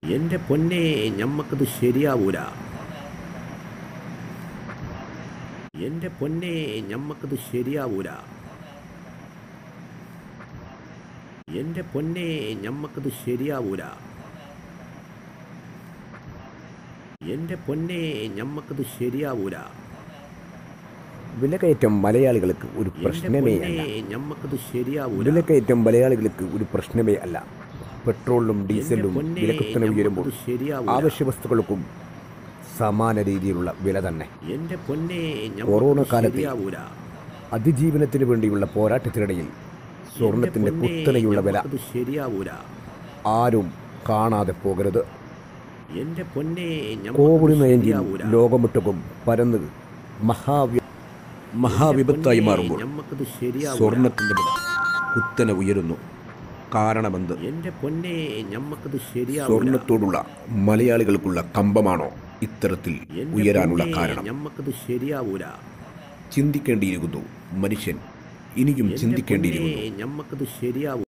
എന്റെ പൊന്നെ ഞമ്മക്കത് ശരിയാവൂല എന്റെ പൊന്നെ ഞമ്മക്കത് ശരിയാവൂല എന്റെ പൊന്നെ ഞമ്മക്കത് ശരിയാവൂല എന്റെ പൊന്നെ ഞമ്മക്കത് ശരിയാവൂല വിലക്കയറ്റം മലയാളികൾക്ക് ഒരു എന്റെ പ്രശ്നമേ പൊന്നെ അല്ല ഞമ്മക്കത് ശരിയാവൂല വിലക്കയറ്റം മലയാളികൾക്ക് ഒരു പ്രശ്നമേ അല്ല പെട്രോളിലും എന്റെ ഡീസലിലും പൊന്നെ വിലക്കുത്തനെ ഉയരുമ്പോൾ ഞമ്മക്കത് ശരിയാവൂല ആവശ്യ വസ്തുക്കൾക്കും സമാന രീതിയിലുള്ള വില തന്നെ എന്റെ പൊന്നെ കൊറോണ ഞമ്മക്കത് കാലത്തെ ശരിയാവൂല അതിജീവനത്തിന് വേണ്ടിയുള്ള പോരാട്ടത്തിനിടയിൽ സ്വർണത്തിന്റെ എന്റെ പൊന്നെ കുത്തനെയുള്ള വില ഞമ്മക്കത് ശരിയാവൂല ആരും കാണാതെ പോകരുത് എന്റെ പൊന്നെ കോവിഡ് ഞമ്മക്കത് നയൻറ്റീൻ ശരിയാവൂല ലോകമൊട്ടുക്കും പരന്ന് മഹാവി മഹാവിപത്തായി മാറുമ്പോൾ ഞമ്മക്കത് ശരിയാവൂല സ്വർണത്തിന്റെ വില കുത്തനെ ഉയരുന്നു കാരണമെന്ത് എന്റെ പൊന്നെ ഞമ്മക്കത് ശരിയാവൂല സ്വർണത്തോടുള്ള മലയാളികൾക്കുള്ള കമ്പമാണോ ഇത്തരത്തിൽ എന്റെ ഉയരാനുള്ള പൊന്നെ കാരണം ഞമ്മക്കത് ശരിയാവൂല ചിന്തിക്കേണ്ടിയിരിക്കുന്നു മനുഷ്യൻ ഇനിയും എന്റെ ചിന്തിക്കേണ്ടിയിരിക്കുന്നു പൊന്നെ ഞമ്മക്കത് ശരിയാവൂല